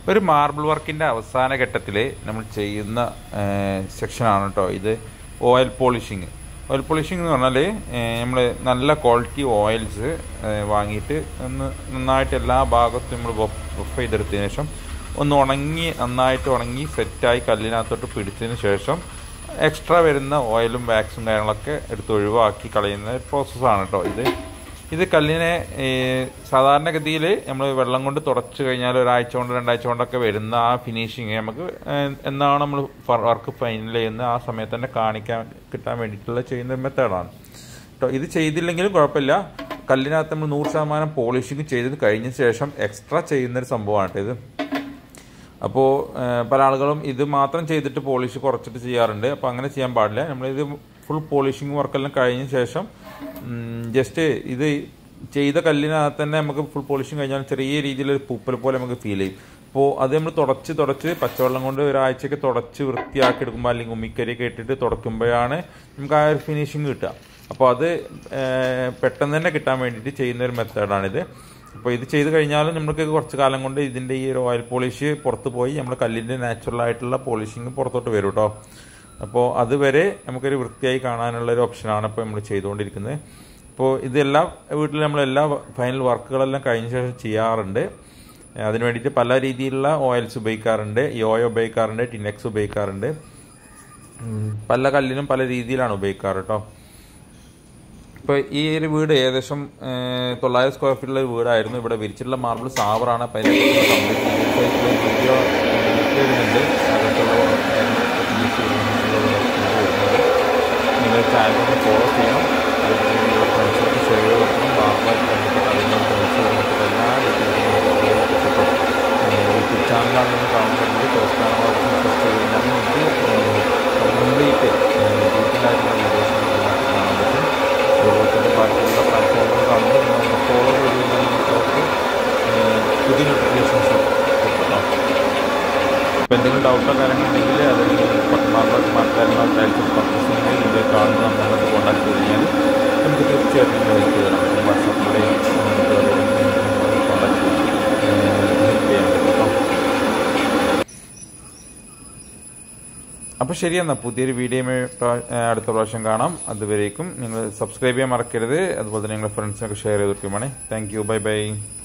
ഒരു മാർബിൾ വർക്കിൻ്റെ അവസാന ഘട്ടത്തിൽ നമ്മൾ ചെയ്യുന്ന സെക്ഷനാണ് കേട്ടോ ഇത് ഓയിൽ പോളിഷിങ് ഓയിൽ പോളിഷിംഗ് എന്ന് പറഞ്ഞാൽ നമ്മൾ നല്ല ക്വാളിറ്റി ഓയിൽസ് വാങ്ങിയിട്ട് ഒന്ന് നന്നായിട്ട് എല്ലാ ഭാഗത്തും നമ്മൾ ബഫ് ചെയ്തെടുത്തതിന് ശേഷം ഒന്ന് ഉണങ്ങി നന്നായിട്ട് ഉണങ്ങി സെറ്റായി കല്ലിനകത്തോട്ട് പിടിച്ചതിന് ശേഷം എക്സ്ട്രാ വരുന്ന ഓയിലും വാക്സും കാര്യങ്ങളൊക്കെ എടുത്ത് ഒഴിവാക്കി കളയുന്ന പ്രോസസ്സാണ് കേട്ടോ ഇത് ഇത് കല്ലിനെ സാധാരണഗതിയിൽ നമ്മൾ വെള്ളം കൊണ്ട് തുടച്ച് കഴിഞ്ഞാൽ ഒരാഴ്ച കൊണ്ട് രണ്ടാഴ്ച കൊണ്ടൊക്കെ വരുന്ന ആ ഫിനിഷിങ് നമുക്ക് എന്നാണ് നമ്മൾ വർക്ക് ഫൈനൽ ചെയ്യുന്ന ആ സമയത്ത് തന്നെ കാണിക്കാൻ കിട്ടാൻ വേണ്ടിയിട്ടുള്ള ചെയ്യുന്ന മെത്തേഡാണ് കേട്ടോ ഇത് ചെയ്തില്ലെങ്കിലും കുഴപ്പമില്ല കല്ലിനകത്ത് നമ്മൾ നൂറ് ശതമാനം പോളിഷിങ് ചെയ്തത് കഴിഞ്ഞ ശേഷം എക്സ്ട്രാ ചെയ്യുന്നൊരു സംഭവമാണ് ഇത് അപ്പോൾ പല ആളുകളും ഇത് മാത്രം ചെയ്തിട്ട് പോളിഷ് കുറച്ചിട്ട് ചെയ്യാറുണ്ട് അപ്പോൾ അങ്ങനെ ചെയ്യാൻ പാടില്ല നമ്മളിത് ഫുൾ പോളിഷിങ് വർക്കെല്ലാം കഴിഞ്ഞ ശേഷം ജസ്റ്റ് ഇത് ചെയ്ത കല്ലിനകത്ത് തന്നെ നമുക്ക് ഫുൾ പോളിഷിങ് കഴിഞ്ഞാൽ ചെറിയ രീതിയിൽ ഒരു പൂപ്പൽ പോലെ നമുക്ക് ഫീൽ ചെയ്യും അപ്പോൾ അത് നമ്മൾ തുടച്ച് തുടച്ച് പച്ചവെള്ളം കൊണ്ട് ഒരാഴ്ചയൊക്കെ തുടച്ച് വൃത്തിയാക്കി എടുക്കുമ്പോൾ അല്ലെങ്കിൽ ഉമ്മിക്കരിയൊക്കെ ഇട്ടിട്ട് തുടക്കുമ്പോഴാണ് നമുക്ക് ആ ഒരു ഫിനിഷിങ് കിട്ടുക അപ്പോൾ അത് പെട്ടെന്ന് തന്നെ കിട്ടാൻ വേണ്ടിയിട്ട് ചെയ്യുന്ന ഒരു മെത്തേഡാണിത് അപ്പോൾ ഇത് ചെയ്ത് കഴിഞ്ഞാലും നമുക്ക് കുറച്ച് കാലം കൊണ്ട് ഇതിൻ്റെ ഈ ഒരു ഓയിൽ പോളിഷ് പുറത്ത് പോയി നമ്മൾ കല്ലിൻ്റെ നാച്ചുറൽ ആയിട്ടുള്ള പോളിഷിങ് പുറത്തോട്ട് വരും കേട്ടോ അപ്പോൾ അതുവരെ നമുക്കൊരു വൃത്തിയായി കാണാനുള്ള ഒരു ഓപ്ഷനാണ് ഇപ്പോൾ നമ്മൾ ചെയ്തുകൊണ്ടിരിക്കുന്നത് അപ്പോൾ ഇതെല്ലാം വീട്ടിൽ നമ്മളെല്ലാ ഫൈനൽ വർക്കുകളെല്ലാം കഴിഞ്ഞ ശേഷം ചെയ്യാറുണ്ട് അതിന് വേണ്ടിയിട്ട് പല രീതിയിലുള്ള ഓയിൽസ് ഉപയോഗിക്കാറുണ്ട് യോയോ ഉപയോഗിക്കാറുണ്ട് ടിനെക്സ് ഉപയോഗിക്കാറുണ്ട് പല കല്ലിനും പല രീതിയിലാണ് ഉപയോഗിക്കാറ് കേട്ടോ ഇപ്പോൾ ഈ ഒരു വീട് ഏകദേശം തൊള്ളായിരം സ്ക്വയർ ഫീറ്റുള്ള ഒരു വീടായിരുന്നു ഇവിടെ വിരിച്ചിട്ടുള്ള മാർബിൾ സാവറാണ് അപ്പോൾ അതിനെ വീഡിയോ വരുന്നുണ്ട് നിങ്ങൾ ചാനൽ ഒന്ന് ഫോളോ ചെയ്യണം ഫ്രണ്ട്സിനൊക്കെ ഷെയർ ചെയ്ത് കൊടുക്കണം മാർബിളായിട്ട് ബന്ധപ്പെട്ട് അതിനെ ഫ്രണ്ട്സ് ബന്ധപ്പെട്ട് എല്ലാ യൂട്യൂബ് ചാനലാണ് നിങ്ങൾ കാണുന്നുണ്ട് ടോസ് ചാനൽ സെർച്ച് ചെയ്ത് കഴിഞ്ഞാൽ നിങ്ങൾക്ക് കംപ്ലീറ്റ് ഡീറ്റെയിലായിട്ടുള്ള വീഡിയോസ് നിങ്ങൾക്ക് കാണാൻ പറ്റും അതുപോലെ തന്നെ ബാക്കിയുള്ള പ്ലാറ്റ്ഫോമുകൾ കാണുമ്പോൾ നിങ്ങൾ ഫോളോ ചെയ്ത് കഴിഞ്ഞാൽ നിങ്ങൾക്ക് പുതിയ നോട്ടിഫിക്കേഷൻസ് കിട്ടും അപ്പോൾ എന്തെങ്കിലും ഡൗട്ടോ കാര്യങ്ങളുണ്ടെങ്കിൽ അത് മാർബിൾ മാർക്കാരനോ ടൈൽസ് പർച്ചേസിംഗ് ഇത് കാണുന്ന നമ്മളത് കോൺടാക്ട് ചെയ്ത് കഴിഞ്ഞാൽ നമുക്ക് തീർച്ചയായിട്ടും നിങ്ങൾ ഹെൽപ്പ് ചെയ്യണം വാട്സാപ്പിലൂടെയും കോൺടാക്ട് ഹെൽപ്പ് ചെയ്യാൻ പറ്റും കേട്ടോ അപ്പോൾ ശരി എന്നാൽ പുതിയൊരു വീഡിയോയുമായി അടുത്ത പ്രാവശ്യം കാണാം അതുവരേക്കും നിങ്ങൾ സബ്സ്ക്രൈബ് ചെയ്യാൻ മറക്കരുത് അതുപോലെ തന്നെ നിങ്ങളുടെ ഫ്രണ്ട്സിനൊക്കെ ഷെയർ ചെയ്ത് കൊടുക്കുവാണേ താങ്ക് യു ബൈ ബൈ